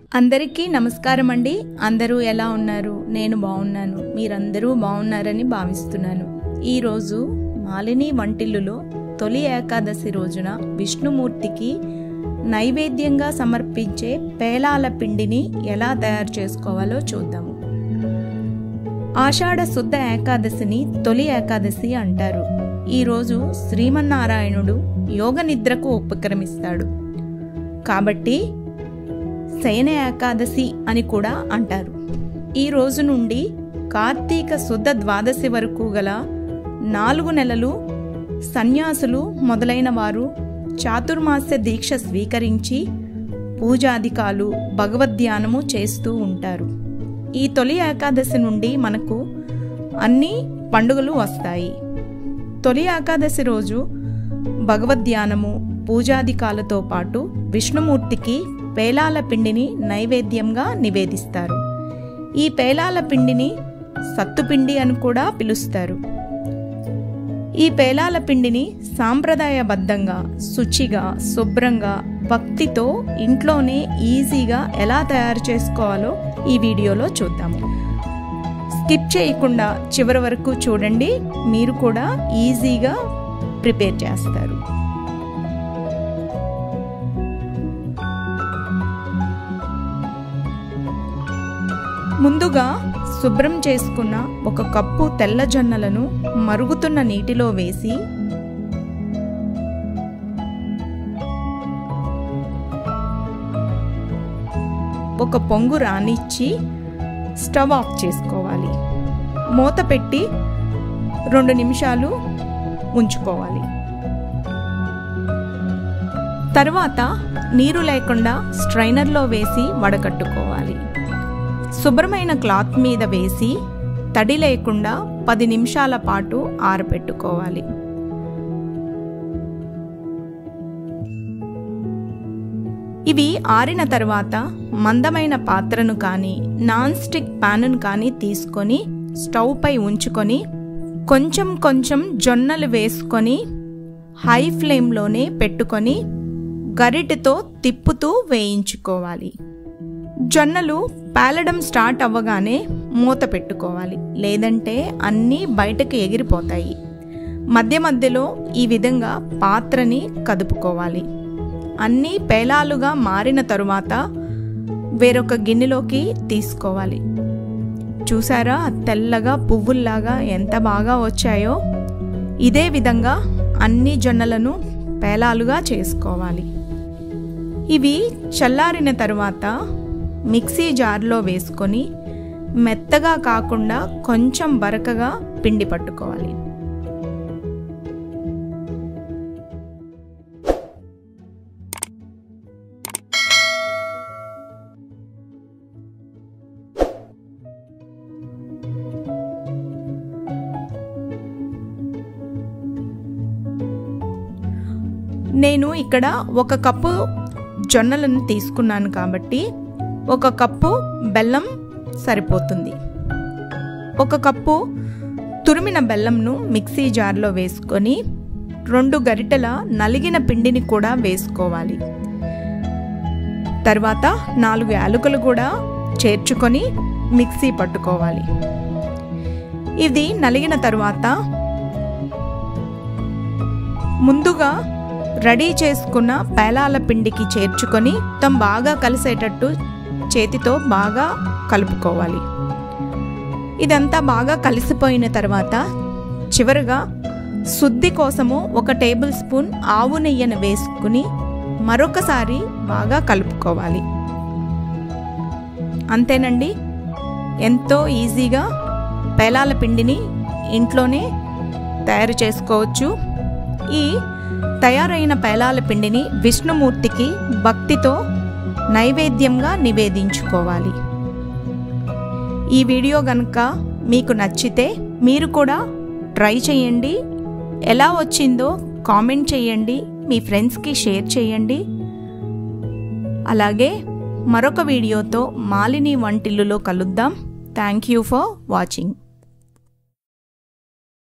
అందరికీ నమస్కారం అండి అందరూ ఎలా ఉన్నారు నేను బాగున్నాను మీరందరూ బాగున్నారని భావిస్తున్నాను ఈరోజు మాలిని వంటిల్లులో తొలి ఏకాదశి రోజున విష్ణుమూర్తికి నైవేద్యంగా సమర్పించే పేలాల పిండిని ఎలా తయారు చేసుకోవాలో చూద్దాము ఆషాఢ శుద్ధ ఏకాదశిని తొలి ఏకాదశి అంటారు ఈరోజు శ్రీమన్నారాయణుడు యోగ నిద్రకు ఉపక్రమిస్తాడు కాబట్టి శయన ఏకాదశి అని కూడా అంటారు ఈ రోజు నుండి కార్తీక శుద్ధ ద్వాదశి వరకు గల నాలుగు నెలలు సన్యాసులు మొదలైన వారు చాతుర్మాస్య దీక్ష స్వీకరించి పూజాధికాలు భగవద్ధ్యానము చేస్తూ ఉంటారు ఈ తొలి ఏకాదశి నుండి మనకు అన్ని పండుగలు వస్తాయి తొలి ఏకాదశి రోజు భగవద్ధ్యానము పూజాధికాలతో పాటు విష్ణుమూర్తికి పేలాల పిండిని నైవేద్యంగా నివేదిస్తారు ఈ పేలాల పిండిని సత్తుపిండి అని కూడా పిలుస్తారు ఈ పేలాల పిండిని సాంప్రదాయబద్ధంగా శుచిగా శుభ్రంగా భక్తితో ఇంట్లోనే ఈజీగా ఎలా తయారు చేసుకోవాలో ఈ వీడియోలో చూద్దాము స్కిప్ చేయకుండా చివరి వరకు చూడండి మీరు కూడా ఈజీగా ప్రిపేర్ చేస్తారు ముందుగా శుభ్రం చేసుకున్న ఒక కప్పు తెల్ల జొన్నలను మరుగుతున్న నీటిలో వేసి ఒక పొంగు రానిచ్చి స్టవ్ ఆఫ్ చేసుకోవాలి మూత పెట్టి రెండు నిమిషాలు ఉంచుకోవాలి తర్వాత నీరు లేకుండా స్ట్రైనర్లో వేసి వడకట్టుకోవాలి శుభ్రమైన క్లాత్ మీద వేసి తడి లేకుండా పది నిమిషాల పాటు ఆరబెట్టుకోవాలి ఇవి ఆరిన తర్వాత మందమైన పాత్రను కానీ నాన్ స్టిక్ ప్యాన్ను కానీ తీసుకొని స్టవ్ పై ఉంచుకొని కొంచెం కొంచెం జొన్నలు వేసుకొని హై ఫ్లేమ్లోనే పెట్టుకొని గరిటెతో తిప్పుతూ వేయించుకోవాలి జొన్నలు పేలడం స్టార్ట్ అవ్వగానే మూత పెట్టుకోవాలి లేదంటే అన్నీ బయటకు ఎగిరిపోతాయి మధ్య మధ్యలో ఈ విధంగా పాత్రని కదుపుకోవాలి అన్నీ పేలాలుగా మారిన తరువాత వేరొక గిన్నెలోకి తీసుకోవాలి చూసారా తెల్లగా పువ్వుల్లాగా ఎంత బాగా వచ్చాయో ఇదే విధంగా అన్ని జొన్నలను పేలాలుగా చేసుకోవాలి ఇవి చల్లారిన తరువాత మిక్సీ జార్లో వేసుకొని మెత్తగా కాకుండా కొంచెం బరకగా పిండి పట్టుకోవాలి నేను ఇక్కడ ఒక కప్పు జొన్నలను తీసుకున్నాను కాబట్టి ఒక కప్పు బెల్లం సరిపోతుంది ఒక కప్పు తురిమిన బెల్లంను మిక్సీ జార్లో వేసుకొని రెండు గరిటెల నలిగిన పిండిని కూడా వేసుకోవాలి తర్వాత నాలుగు యాలకులు కూడా చేర్చుకొని మిక్సీ పట్టుకోవాలి ఇది నలిగిన తర్వాత ముందుగా రెడీ చేసుకున్న పేలాల పిండికి చేర్చుకొని మొత్తం బాగా కలిసేటట్టు చేతితో బాగా కలుపుకోవాలి ఇదంతా బాగా కలిసిపోయిన తర్వాత చివరగా శుద్ధి కోసము ఒక టేబుల్ స్పూన్ ఆవు నెయ్యను వేసుకుని మరొకసారి బాగా కలుపుకోవాలి అంతేనండి ఎంతో ఈజీగా పేలాల పిండిని ఇంట్లోనే తయారు చేసుకోవచ్చు ఈ తయారైన పేలాల పిండిని విష్ణుమూర్తికి భక్తితో నైవేద్యంగా నివేదించుకోవాలి ఈ వీడియో కనుక మీకు నచ్చితే మీరు కూడా ట్రై చేయండి ఎలా వచ్చిందో కామెంట్ చేయండి మీ ఫ్రెండ్స్కి షేర్ చేయండి అలాగే మరొక వీడియోతో మాలిని వంటిల్లులో కలుద్దాం థ్యాంక్ యూ ఫర్ వాచింగ్